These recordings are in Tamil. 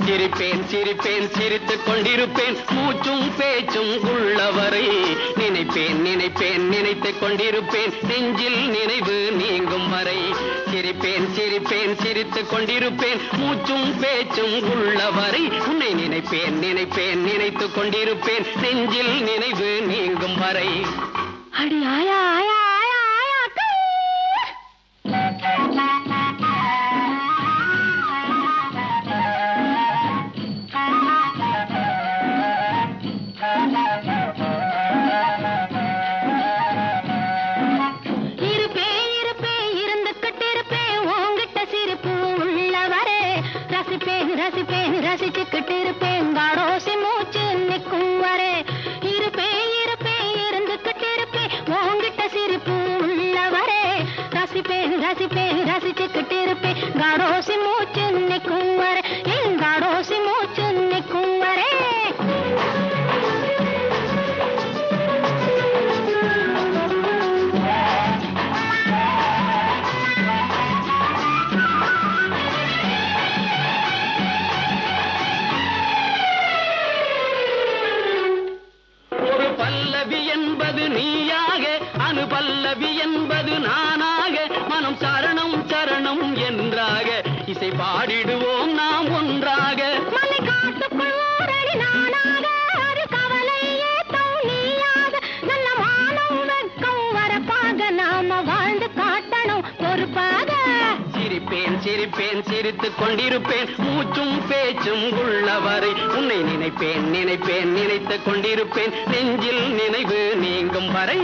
சிரிப்பேன் சிரிப்பேன் சிரித்துக் கொண்டிருப்பேன் மூச்சும் பேச்சும் உள்ளவரை நினைப்பேன் நினைப்பேன் நினைத்துக் கொண்டிருப்பேன் நெஞ்சில் நினைவு நீங்கும் வரை சிரிப்பேன் சிரிப்பேன் சிரித்துக் கொண்டிருப்பேன் மூச்சும் பேச்சும் உள்ளவரை உன்னை நினைப்பேன் நினைப்பேன் நினைத்துக் கொண்டிருப்பேன் நெஞ்சில் நினைவு நீங்கும் வரை அடி ஆயா ஆயா ஆயா ஆயா அக்கா. இருப்பேன் இருப்பேன் இருந்துகிட்டு இருப்பேன் உன்கிட்ட சிரிப்பு உள்ளவரே ரசிப்பேன் ரசிப்பேன் ரசிச்சுக்கிட்டு இருப்பேன் காடோசி மூச்சு நிற்கும் வரே இருப்பேன் இருப்பேன் இருந்துகிட்டு இருப்பேன் உன்கிட்ட சிரிப்பு உள்ளவரே ரசிப்பேன் ரசிப்பேன் ரசிச்சுக்கிட்டு இருப்பேன் காடோசி மூச்சு நிற்கும் வரே என் காடோசி மூச்சு நிற்கும் வரே ஒரு பல்லவி என்பது நீயாக அனுபல்லவி என்பது நானாக மனம் சரணம் சரணம் என்றாக இசை பாடிடுவோம் நாம் ஒன்றாக மலை காட்டுக்குள் ஓரடி நானாக அது கவலை ஏத்தம் நீயாக நல்ல மானம் வெட்கம் வரப்பாக நாம வாழ்ந்து காட்டணும் பொறுப்பாக சிரிப்பேன் சிரிப்பேன் சிரித்துக் கொண்டிருப்பேன் மூச்சும் பேச்சும் உள்ளவரை உன்னை நினைப்பேன் நினைப்பேன் நினைத்துக் கொண்டிருப்பேன் நெஞ்சில் நினைவு நீங்கும் வரை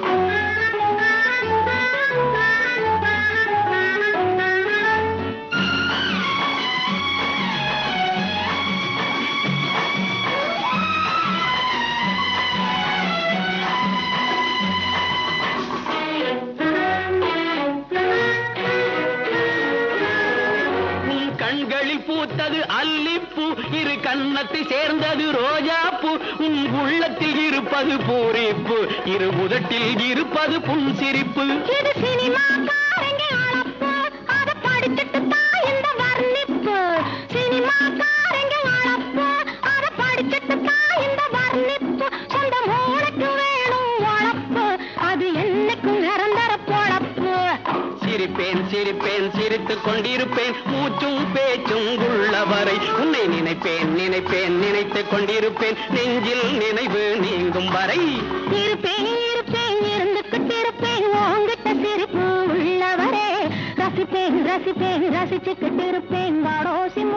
உன் கண்களில் பூத்தது அல்லிப்பூ இரு கன்னத்தை சேர்ந்தது ரோஜாப்பூ உன் உள்ளத்தில் இருப்பது பூரிப்பு இரு உதட்டில் இருப்பது புன்சிரிப்பு இது சினிமா காரங்க அளப்பு அத படிச்சுட்டு தான் இந்த வர்ணிப்பு சினிமா காரங்க அளப்பு அத படிச்சுட்டு தான் இந்த வர்ணிப்பு சொந்த மூளைக்கு வேணும் உழப்பு அது என்னைக்கும் நிரந்தர பொழப்பு சிரிப்பேன் சிரிப்பேன் சிரித்துக் கொண்டிருப்பேன் மூச்சும் பேச்சும் உள்ளவரை உன்னை நினைப்பேன் நினைப்பேன் நினைத்துக் கொண்டிருப்பேன் நெஞ்சில் நினைவு நீங்கும் வரை இருப்பேன் இருப்பேன் இருந்துகிட்டு இருப்பேன் உன்கிட்ட சிரிப்பு உள்ளவரே ரசிப்பேன் ரசிப்பேன் ரசிச்சுக்கிட்டு இருப்பேன் வாடோசி